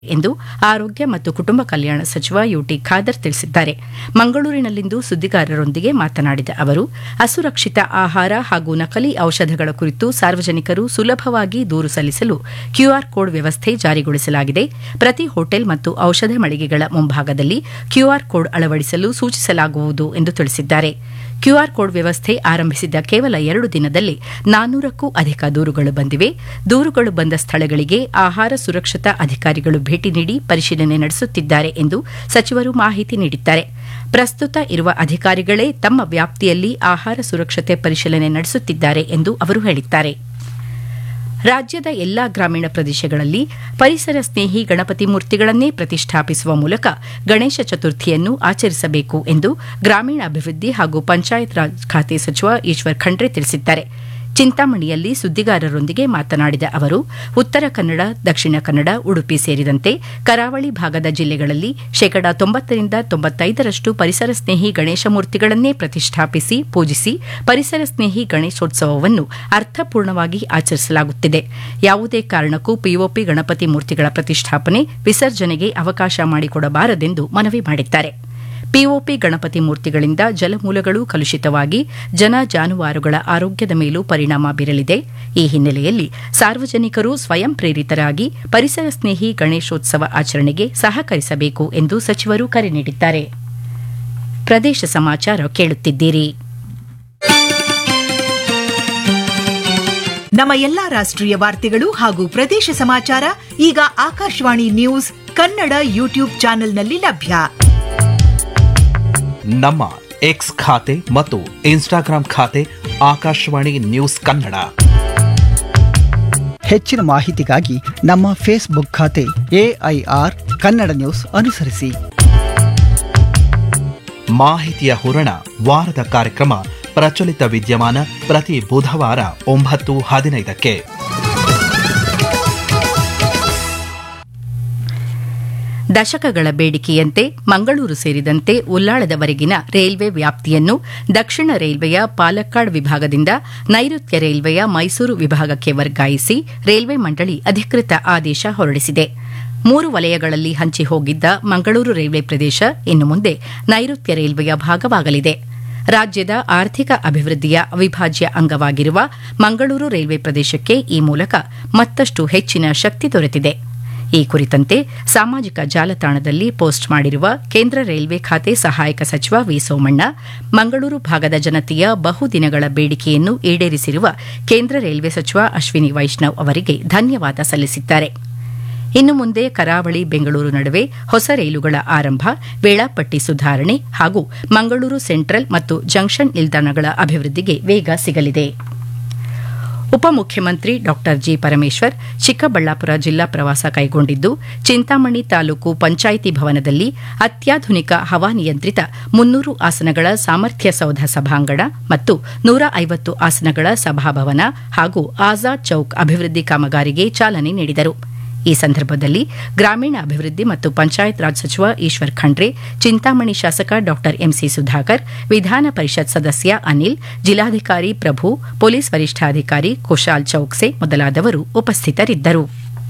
ಎಂದು ಆರೋಗ್ಯ ಮತ್ತು ಕುಟುಂಬ ಕಲ್ಯಾಣ ಸಚಿವ ಯುಟಿ ಖಾದರ್ ತಿಳಿಸಿದ್ದಾರೆ ಮಂಗಳೂರಿನಲ್ಲಿಂದು ಸುದ್ದಿಗಾರರೊಂದಿಗೆ ಮಾತನಾಡಿದ ಅವರು ಅಸುರಕ್ಷಿತ ಆಹಾರ ಹಾಗೂ ನಕಲಿ ಔಷಧಗಳ ಕುರಿತು ಸಾರ್ವಜನಿಕರು ಸುಲಭವಾಗಿ ದೂರು ಸಲ್ಲಿಸಲು ಕ್ಯೂಆರ್ ಕೋಡ್ ವ್ಯವಸ್ಥೆ ಜಾರಿಗೊಳಿಸಲಾಗಿದೆ ಪ್ರತಿ ಹೋಟೆಲ್ ಮತ್ತು ಔಷಧ ಮಳಿಗೆಗಳ ಮುಂಭಾಗದಲ್ಲಿ ಕ್ಯೂಆರ್ ಕೋಡ್ ಅಳವಡಿಸಲು ಸೂಚಿಸಲಾಗುವುದು ಎಂದು ತಿಳಿಸಿದ್ದಾರೆ ಕ್ಯೂಆರ್ ಕೋಡ್ ವ್ಯವಸ್ಥೆ ಆರಂಭಿಸಿದ ಕೇವಲ ಎರಡು ದಿನದಲ್ಲಿ ನಾನ್ನೂರಕ್ಕೂ ಅಧಿಕ ದೂರುಗಳು ಬಂದಿವೆ ದೂರುಗಳು ಬಂದ ಸ್ಥಳಗಳಿಗೆ ಆಹಾರ ಸುರಕ್ಷತಾ ಅಧಿಕಾರಿಗಳು ಭೇಟಿ ನೀಡಿ ಪರಿಶೀಲನೆ ನಡೆಸುತ್ತಿದ್ದಾರೆ ಎಂದು ಸಚಿವರು ಮಾಹಿತಿ ನೀಡಿದ್ದಾರೆ ಪ್ರಸ್ತುತ ಇರುವ ಅಧಿಕಾರಿಗಳೇ ತಮ್ಮ ವ್ಯಾಪ್ತಿಯಲ್ಲಿ ಆಹಾರ ಸುರಕ್ಷತೆ ಪರಿಶೀಲನೆ ನಡೆಸುತ್ತಿದ್ದಾರೆ ಎಂದು ಅವರು ಹೇಳಿದ್ದಾರೆ ರಾಜ್ಯದ ಎಲ್ಲಾ ಗ್ರಾಮೀಣ ಪ್ರದೇಶಗಳಲ್ಲಿ ಪರಿಸರ ಸ್ನೇಹಿ ಗಣಪತಿ ಮೂರ್ತಿಗಳನ್ನೇ ಪ್ರತಿಷ್ಠಾಪಿಸುವ ಮೂಲಕ ಗಣೇಶ ಚತುರ್ಥಿಯನ್ನು ಆಚರಿಸಬೇಕು ಎಂದು ಗ್ರಾಮೀಣಾಭಿವೃದ್ಧಿ ಹಾಗೂ ಪಂಚಾಯತ್ ರಾಜ್ ಖಾತೆ ಸಚಿವ ಈಶ್ವರ್ ಖಂಡ್ರೆ ತಿಳಿಸಿದ್ದಾರೆ ಚಿಂತಾಮಣಿಯಲ್ಲಿ ಸುದ್ದಿಗಾರರೊಂದಿಗೆ ಮಾತನಾಡಿದ ಅವರು ಉತ್ತರ ಕನ್ನಡ ದಕ್ಷಿಣ ಕನ್ನಡ ಉಡುಪಿ ಸೇರಿದಂತೆ ಕರಾವಳಿ ಭಾಗದ ಜಿಲ್ಲೆಗಳಲ್ಲಿ ಶೇಕಡಾ ತೊಂಬತ್ತರಿಂದ ತೊಂಬತ್ತೈದರಷ್ಟು ಪರಿಸರ ಸ್ನೇಹಿ ಗಣೇಶ ಮೂರ್ತಿಗಳನ್ನೇ ಪ್ರತಿಷ್ಠಾಪಿಸಿ ಪೂಜಿಸಿ ಪರಿಸರ ಸ್ನೇಹಿ ಗಣೇಶೋತ್ಸವವನ್ನು ಅರ್ಥಪೂರ್ಣವಾಗಿ ಆಚರಿಸಲಾಗುತ್ತಿದೆ ಯಾವುದೇ ಕಾರಣಕ್ಕೂ ಪಿಒಪಿ ಗಣಪತಿ ಮೂರ್ತಿಗಳ ಪ್ರತಿಷ್ಠಾಪನೆ ವಿಸರ್ಜನೆಗೆ ಅವಕಾಶ ಮಾಡಿಕೊಡಬಾರದೆಂದು ಮನವಿ ಮಾಡಿದ್ದಾರೆ ಪಿಒಪಿ ಗಣಪತಿ ಮೂರ್ತಿಗಳಿಂದ ಜಲಮೂಲಗಳು ಕಲುಷಿತವಾಗಿ ಜನ ಜಾನುವಾರುಗಳ ಆರೋಗ್ಯದ ಮೇಲೂ ಪರಿಣಾಮ ಬೀರಲಿದೆ ಈ ಹಿನ್ನೆಲೆಯಲ್ಲಿ ಸಾರ್ವಜನಿಕರು ಸ್ವಯಂ ಪ್ರೇರಿತರಾಗಿ ಪರಿಸರ ಸ್ನೇಹಿ ಗಣೇಶೋತ್ಸವ ಆಚರಣೆಗೆ ಸಹಕರಿಸಬೇಕು ಎಂದು ಸಚಿವರು ಕರೆ ನೀಡಿದ್ದಾರೆ ಪ್ರದೇಶ ಸಮಾಚಾರ ಕೇಳುತ್ತಿದ್ದೀರಿ ನಮ್ಮ ಎಲ್ಲಾ ರಾಷ್ಟ್ರೀಯ ವಾರ್ತೆಗಳು ಹಾಗೂ ಪ್ರದೇಶ ಸಮಾಚಾರ ಈಗ ಆಕಾಶವಾಣಿ ನ್ಯೂಸ್ ಕನ್ನಡ ಯೂಟ್ಯೂಬ್ ಚಾನೆಲ್ನಲ್ಲಿ ಲಭ್ಯ ನಮ್ಮ ಎಕ್ಸ್ ಖಾತೆ ಮತ್ತು ಇನ್ಸ್ಟಾಗ್ರಾಂ ಖಾತೆ ಆಕಾಶವಾಣಿ ನ್ಯೂಸ್ ಕನ್ನಡ ಹೆಚ್ಚಿನ ಮಾಹಿತಿಗಾಗಿ ನಮ್ಮ ಫೇಸ್ಬುಕ್ ಖಾತೆ ಎಐಆರ್ ಕನ್ನಡ ನ್ಯೂಸ್ ಅನುಸರಿಸಿ ಮಾಹಿತಿಯ ಹೂರಣ ವಾರದ ಕಾರ್ಯಕ್ರಮ ಪ್ರಚಲಿತ ವಿದ್ಯಮಾನ ಪ್ರತಿ ಬುಧವಾರ ಒಂಬತ್ತು ಹದಿನೈದಕ್ಕೆ ದಶಕಗಳ ಬೇಡಿಕೆಯಂತೆ ಮಂಗಳೂರು ಸೇರಿದಂತೆ ಉಲ್ಲಾಳದವರೆಗಿನ ರೈಲ್ವೆ ವ್ಯಾಪ್ತಿಯನ್ನು ದಕ್ಷಿಣ ರೈಲ್ವೆಯ ಪಾಲಕ್ಕಾಡ್ ವಿಭಾಗದಿಂದ ನೈಋತ್ಯ ರೈಲ್ವೆಯ ಮೈಸೂರು ವಿಭಾಗಕ್ಕೆ ವರ್ಗಾಯಿಸಿ ರೈಲ್ವೆ ಮಂಡಳಿ ಅಧಿಕೃತ ಆದೇಶ ಹೊರಡಿಸಿದೆ ಮೂರು ವಲಯಗಳಲ್ಲಿ ಹಂಚಿ ಹೋಗಿದ್ದ ಮಂಗಳೂರು ರೈಲ್ವೆ ಪ್ರದೇಶ ಇನ್ನು ಮುಂದೆ ನೈಋತ್ಯ ರೈಲ್ವೆಯ ಭಾಗವಾಗಲಿದೆ ರಾಜ್ಯದ ಆರ್ಥಿಕ ಅಭಿವೃದ್ಧಿಯ ಅವಿಭಾಜ್ಯ ಅಂಗವಾಗಿರುವ ಮಂಗಳೂರು ರೈಲ್ವೆ ಪ್ರದೇಶಕ್ಕೆ ಈ ಮೂಲಕ ಮತ್ತಷ್ಟು ಹೆಚ್ಚಿನ ಶಕ್ತಿ ದೊರೆತಿದೆ ಈ ಕುರಿತಂತೆ ಸಾಮಾಜಿಕ ಜಾಲತಾಣದಲ್ಲಿ ಪೋಸ್ಟ್ ಮಾಡಿರುವ ಕೇಂದ್ರ ರೈಲ್ವೆ ಖಾತೆ ಸಹಾಯಕ ಸಚಿವ ವಿ ಸೋಮಣ್ಣ ಮಂಗಳೂರು ಭಾಗದ ಜನತೆಯ ಬಹುದಿನಗಳ ಬೇಡಿಕೆಯನ್ನು ಈಡೇರಿಸಿರುವ ಕೇಂದ್ರ ರೈಲ್ವೆ ಸಚಿವ ಅಶ್ವಿನಿ ವೈಷ್ಣವ್ ಅವರಿಗೆ ಧನ್ಯವಾದ ಸಲ್ಲಿಸಿದ್ದಾರೆ ಇನ್ನು ಮುಂದೆ ಕರಾವಳಿ ಬೆಂಗಳೂರು ನಡುವೆ ಹೊಸ ರೈಲುಗಳ ಆರಂಭ ವೇಳಾಪಟ್ಟಿ ಸುಧಾರಣೆ ಹಾಗೂ ಮಂಗಳೂರು ಸೆಂಟ್ರಲ್ ಮತ್ತು ಜಂಕ್ಷನ್ ನಿಲ್ದಾಣಗಳ ಅಭಿವೃದ್ಧಿಗೆ ವೇಗ ಸಿಗಲಿದೆ ಉಪಮುಖ್ಯಮಂತ್ರಿ ಡಾ ಜಿ ಪರಮೇಶ್ವರ್ ಚಿಕ್ಕಬಳ್ಳಾಪುರ ಜಿಲ್ಲಾ ಪ್ರವಾಸ ಕೈಗೊಂಡಿದ್ದು ಚಿಂತಾಮಣಿ ತಾಲೂಕು ಪಂಚಾಯಿತಿ ಭವನದಲ್ಲಿ ಅತ್ಯಾಧುನಿಕ ಹವಾನಿಯಂತ್ರಿತ ಮುನ್ನೂರು ಆಸನಗಳ ಸಾಮರ್ಥ್ಯ ಸೌಧ ಸಭಾಂಗಣ ಮತ್ತು ನೂರ ಐವತ್ತು ಆಸನಗಳ ಸಭಾಭವನ ಹಾಗೂ ಆಜಾದ್ ಚೌಕ್ ಅಭಿವೃದ್ಧಿ ಕಾಮಗಾರಿಗೆ ಚಾಲನೆ ನೀಡಿದರು ಈ ಸಂದರ್ಭದಲ್ಲಿ ಗ್ರಾಮೀಣ ಅಭಿವೃದ್ಧಿ ಮತ್ತು ಪಂಚಾಯತ್ ರಾಜ್ ಸಚಿವ ಈಶ್ವರ್ ಖಂಡ್ರೆ ಚಿಂತಾಮಣಿ ಶಾಸಕ ಡಾ ಎಂಸಿ ಸುಧಾಕರ್ ವಿಧಾನ ಪರಿಷತ್ ಸದಸ್ಯ ಅನಿಲ್ ಜಿಲ್ಲಾಧಿಕಾರಿ ಪ್ರಭು ಪೊಲೀಸ್ ವರಿಷ್ಠಾಧಿಕಾರಿ ಕುಶಾಲ್ ಚೌಕ್ಸೆ ಮೊದಲಾದವರು ಉಪಸ್ಥಿತರಿದ್ದರು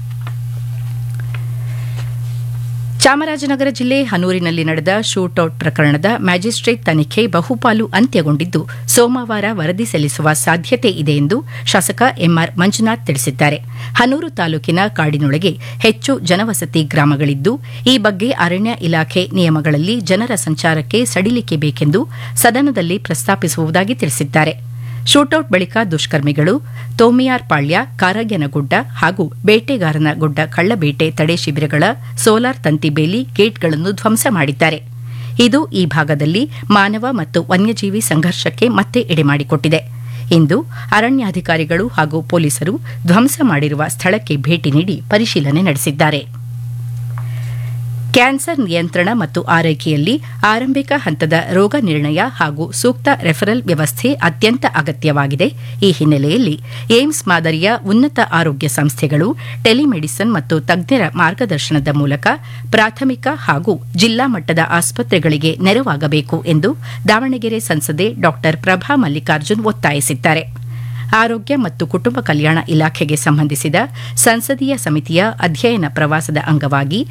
ಚಾಮರಾಜನಗರ ಜಿಲ್ಲೆ ಹನೂರಿನಲ್ಲಿ ನಡೆದ ಶೂಟೌಟ್ ಪ್ರಕರಣದ ಮ್ಯಾಜಿಸ್ಟ್ರೇಟ್ ತನಿಖೆ ಬಹುಪಾಲು ಅಂತ್ಯಗೊಂಡಿದ್ದು ಸೋಮವಾರ ವರದಿ ಸಲ್ಲಿಸುವ ಸಾಧ್ಯತೆ ಇದೆ ಎಂದು ಶಾಸಕ ಎಂಆರ್ ಮಂಜುನಾಥ್ ತಿಳಿಸಿದ್ದಾರೆ ಹನೂರು ತಾಲೂಕಿನ ಕಾಡಿನೊಳಗೆ ಹೆಚ್ಚು ಜನವಸತಿ ಗ್ರಾಮಗಳಿದ್ದು ಈ ಬಗ್ಗೆ ಅರಣ್ಯ ಇಲಾಖೆ ನಿಯಮಗಳಲ್ಲಿ ಜನರ ಸಂಚಾರಕ್ಕೆ ಸಡಿಲಿಕೆ ಬೇಕೆಂದು ಸದನದಲ್ಲಿ ಪ್ರಸ್ತಾಪಿಸುವುದಾಗಿ ತಿಳಿಸಿದ್ದಾರೆ ಶೂಟೌಟ್ ಬಳಿಕ ದುಷ್ಕರ್ಮಿಗಳು ತೋಮಿಯಾರ್ ಪಾಳ್ಯ ಕಾರಗ್ಯನಗುಡ್ಡ ಹಾಗೂ ಬೇಟೆಗಾರನ ಗುಡ್ಡ ಕಳ್ಳಬೇಟೆ ತಡೆ ಶಿಬಿರಗಳ ಸೋಲಾರ್ ತಂತಿ ಬೇಲಿ ಗೇಟ್ಗಳನ್ನು ಧ್ವಂಸ ಮಾಡಿದ್ದಾರೆ ಇದು ಈ ಭಾಗದಲ್ಲಿ ಮಾನವ ಮತ್ತು ವನ್ಯಜೀವಿ ಸಂಘರ್ಷಕ್ಕೆ ಮತ್ತೆ ಎಡೆಮಾಡಿಕೊಟ್ಟಿದೆ ಇಂದು ಅರಣ್ಯಾಧಿಕಾರಿಗಳು ಹಾಗೂ ಪೊಲೀಸರು ಧ್ವಂಸ ಮಾಡಿರುವ ಸ್ಥಳಕ್ಕೆ ಭೇಟಿ ನೀಡಿ ಪರಿಶೀಲನೆ ನಡೆಸಿದ್ದಾರೆ ಕ್ಯಾನ್ಸರ್ ನಿಯಂತ್ರಣ ಮತ್ತು ಆರೈಕೆಯಲ್ಲಿ ಆರಂಭಿಕ ಹಂತದ ರೋಗ ನಿರ್ಣಯ ಹಾಗೂ ಸೂಕ್ತ ರೆಫರಲ್ ವ್ಯವಸ್ಥೆ ಅತ್ಯಂತ ಅಗತ್ಯವಾಗಿದೆ ಈ ಹಿನ್ನೆಲೆಯಲ್ಲಿ ಏಮ್ಸ್ ಮಾದರಿಯ ಉನ್ನತ ಆರೋಗ್ಯ ಸಂಸ್ಥೆಗಳು ಟೆಲಿಮೆಡಿಸಿನ್ ಮತ್ತು ತಜ್ಞರ ಮಾರ್ಗದರ್ಶನದ ಮೂಲಕ ಪ್ರಾಥಮಿಕ ಹಾಗೂ ಜಿಲ್ಲಾ ಮಟ್ಟದ ಆಸ್ಪತ್ರೆಗಳಿಗೆ ನೆರವಾಗಬೇಕು ಎಂದು ದಾವಣಗೆರೆ ಸಂಸದೆ ಡಾ ಪ್ರಭಾ ಮಲ್ಲಿಕಾರ್ಜುನ್ ಒತ್ತಾಯಿಸಿದ್ದಾರೆ ಆರೋಗ್ಯ ಮತ್ತು ಕುಟುಂಬ ಕಲ್ಯಾಣ ಇಲಾಖೆಗೆ ಸಂಬಂಧಿಸಿದ ಸಂಸದೀಯ ಸಮಿತಿಯ ಅಧ್ಯಯನ ಪ್ರವಾಸದ ಅಂಗವಾಗಿ